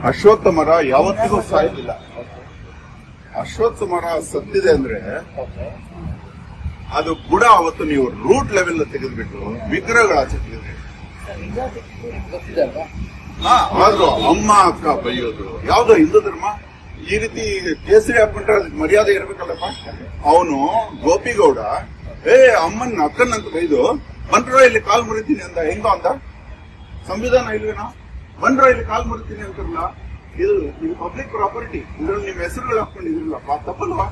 ಅಶ್ವತ್ಥ ಮರ ಯಾವತ್ತಿಗೂ ಸಾಯೋದಿಲ್ಲ ಅಶ್ವತ್ಥ ಮರ ಸತ್ತಿದೆ ಅಂದ್ರೆ ಅದು ಬುಡ ಅವತ್ತು ನೀವು ರೂಟ್ ಲೆವೆಲ್ ತೆಗೆದ್ಬಿಟ್ಟು ವಿಗ್ರಹಗಳ ಆಚೆ ತೆಗೆದ್ಬಿಟ್ಟು ಗೊತ್ತಿದೆ ಅಲ್ವಾ ಹಾ ಆದ್ರೂ ಅಮ್ಮ ಅಕ್ಕ ಬೈಯೋದು ಯಾವ್ದೋ ಹಿಂದೂ ಧರ್ಮ ಈ ರೀತಿ ಕೇಸರಿ ಹಾಕೊಂಡ್ರೆ ಅದಕ್ಕೆ ಮರ್ಯಾದೆ ಇರ್ಬೇಕಲ್ಲಪ್ಪ ಅವನು ಗೋಪಿಗೌಡ ಏ ಅಮ್ಮನ್ ಅಕ್ಕನಂತ ಬೈದು ಬಂಟ್ರೋ ಇಲ್ಲಿ ಕಾಲ್ ಮುರಿತೀನಿ ಅಂದ ಹೆಂಗೋ ಅಂದ ಸಂವಿಧಾನ ಇಲ್ವೇನೋ ಬಂಡ್ರೋ ಇಲ್ಲಿ ಕಾಲ್ ಮುರಿತೀನಿ ಅಂತಾರಲ್ಲ ಇದು ಇದು ಪಬ್ಲಿಕ್ ಪ್ರಾಪರ್ಟಿ ಇದ್ರಲ್ಲಿ ನಿಮ್ ಹೆಸರುಗಳು ಹಾಕೊಂಡಿದ್ರಲ್ಲಪ್ಪ ತಪ್ಪಲ್ವಾ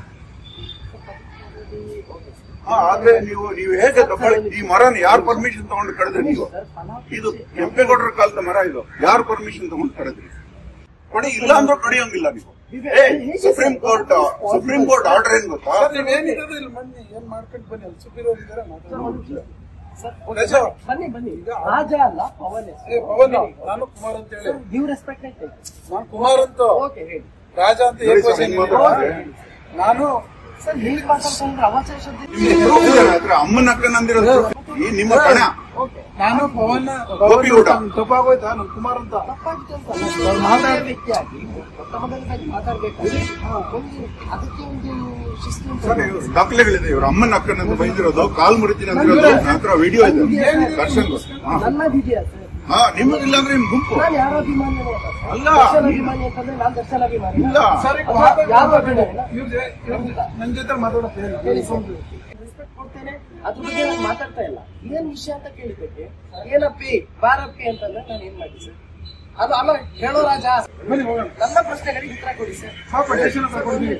ಹಾ ಆದ್ರೆ ನೀವು ನೀವು ಹೇಗೆ ತಗೊಳ್ಳಿ ಈ ಮರನ ಯಾರು ಪರ್ಮಿಷನ್ ತಗೊಂಡು ಕಳೆದ್ರಿ ನೀವು ಇದು ಕೆಂಪೇಗೌಡರ ಕಾಲದ ಮರ ಇದು ಯಾರು ಪರ್ಮಿಷನ್ ತಗೊಂಡು ಕಳೆದ್ರಿ ಕೊಡಿ ಇಲ್ಲ ಅಂದ್ರೆ ಕಡಿಯೋಂಗಿಲ್ಲ ನೀವು ಏ Supreme Court Supreme Court order ಏನ್ ಗೊತ್ತಾ ಸರ್ ನೀವೇನಿರೋದು ಇಲ್ಲಿ ಬನ್ನಿ ಏನ್ ಮಾಡ್ಕೊಂಡು ಬನ್ನಿ ಅಲ್ಲಿ ಸುಪೀರಿಯರ್ ಇದಾರೆ ಮಾತಾಡೋದು ಸರ್ ರಾಜ, ಬನ್ನಿ ಬನ್ನಿ ರಾಜ ಅಲ್ಲ ಪವನ್ ಏ ಪವನ್ ನಾನು ಕುಮಾರ್ ಅಂತ ಹೇಳಿ ಗಿವ್ ರೆಸ್ಪೆಕ್ಟ್ ಆಯ್ತು ನಾನು ಕುಮಾರ್ ಅಂತ ಓಕೆ ಹೇಳಿ ರಾಜ ಅಂತ ನೋಡಿ ಏಕವಚನ ಸರ್, ಹೆಂಗ್ ಹೇಳಿದ್ದೀರಾ? ಮಾತಾಡ್ತಾರೆ? ನಾನು ಸರ್ ಹೇಗೆ ಮಾತಾಡ್ಕೊಂಡ್ರೆ ಅವಾಚಾರ ಶಬ್ದ ನಿಮ್ಗೆ proof ಇದೆ ನನ್ನ ಹತ್ರ ಅಮ್ಮನ ಅಕ್ಕನಂದಿರೋದು ಈ ನಿಮ್ಮ ಕಣ ಓಕೆ ನಾನು ಪವನ್ ಗೋಪಿಗೌಡ. ತಪ್ಪಾಗೋಯ್ತಾ ನಾನು ಕುಮಾರ್ ಅಂತ ತಪ್ಪಾಗಿತ್ತು ಅಂತ ಅಲ್ಲ. ಒಬ್ಬ ಮಾತಾಡೋ ವ್ಯಕ್ತಿಯಾಗಿ ಮೊತ್ತ ಮೊದಲನೇದಾಗಿ ಮಾತಾಡ್ಬೇಕಾದ್ರೆ ಒಂದು ಅದಕ್ಕೆ ಒಂದು ಶಿಸ್ತು ಅಂತ ಸರ್ ಇವ್ರು ದಾಖಲೆಗಳಿದೆ ಇವ್ರ ಅಮ್ಮನ ಅಕ್ಕನಂತ ಬೈದಿರೋದು ಕಾಲ್ ಮುರಿತೀನಿ ಅಂದಿರೋದು ನನ್ನ ಹತ್ರ ವಿಡಿಯೋ ಇದೆ ದರ್ಶನ್ ಹಾ ನನ್ನದಿದೆಯಾ ಸರ್ ಹಾ ನಿಮಗಿಲ್ಲ ಅಂದ್ರೆ ನಿಮ್ ಗುಂಪು ನಾನು ಯಾರೋ ಅಭಿಮಾನಿ ಅಲ್ಲ. ದರ್ಶನ್ ಅಭಿಮಾನಿ ಅಂತಂದ್ರೆ ನಾನು ದರ್ಶನ ಅಭಿಮಾನಿ ಇಲ್ಲ. ಸರಿ ಅಥವಾ ಯಾರು ಅಭಿಮಾನಿ ಇವ್ರಿಗೆ ನನ್ನ ಜೊತೆ ಮಾತಾಡೋದು ಹೇಳಿ. ಹೇಳಿ ಸರ್ ರೆಸ್ಪೆಕ್ಟ್ ಕೊಡ್ತೇನೆ ಅದ್ರ ಬಗ್ಗೆ ನಾನು ಮಾತಾಡ್ತಾ ಇಲ್ಲ ಏನ್ ವಿಷಯ ಅಂತ ಕೇಳಿದ್ದಕ್ಕೆ ಏನಪ್ಪಿ ಬಾರಪ್ಪಿ ಅಂತಂದ್ರೆ ನಾನು ಏನ್ ಮಾಡಿ ಸರ್ ಅದು ಅಲ್ಲ ಹೇಳೋ ರಾಜ ಬನ್ನಿ ಹೋಗೋಣ ನನ್ನ ಪ್ರಶ್ನೆಗಳಿಗೆ ಉತ್ತರ ಕೊಡಿ ಸರ್ ಪಾಪ ಸ್ಟೇಷನ್ ಹತ್ರ ಕೊಡ್ತೀನಿ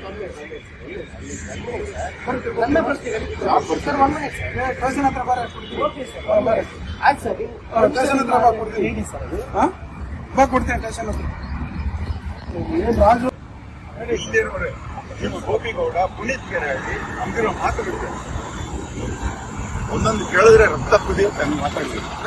ನನ್ನ ಪ್ರಶ್ನೆಗಳಿಗೆ ಉತ್ತರ ಕೊಡಿ. ಸರ್ ಒನ್ ಮಿನಿಟ್ ಸರ್ ಏ, ಸ್ಟೇಷನ್ ಹತ್ರ ಬಾರ ಕೊಡ್ತೀನಿ ಓಕೆ ಸರ್ ಆಯ್ತು ಸರ್ ನೀವು ಸ್ಟೇಷನ್ ಹತ್ರ ಬಾ ಕೊಡ್ತೀನಿ ಹೇಳಿ ಸರ್ ಅದು ಹಾ ಬಾ ಕೊಡ್ತೀನಿ ಸ್ಟೇಷನ್ ಹತ್ರ ಏನ್ ರಾಜು ಇಲ್ಲಿರೋರೆ ನಿಮ್ಮ ಗೋಪಿಗೌಡ ಪುನೀತ್ ಕೆರೆಹಳ್ಳಿ ಅಂದಿರೋ ಮಾತುಗಳಿದೆ ಒಂದೊಂದು ಕೇಳಿದ್ರೆ ರಕ್ತ ಕುದಿಯುತ್ತೆ ಹಂಗೆ ಮಾತಾಡ್ತೀವಿ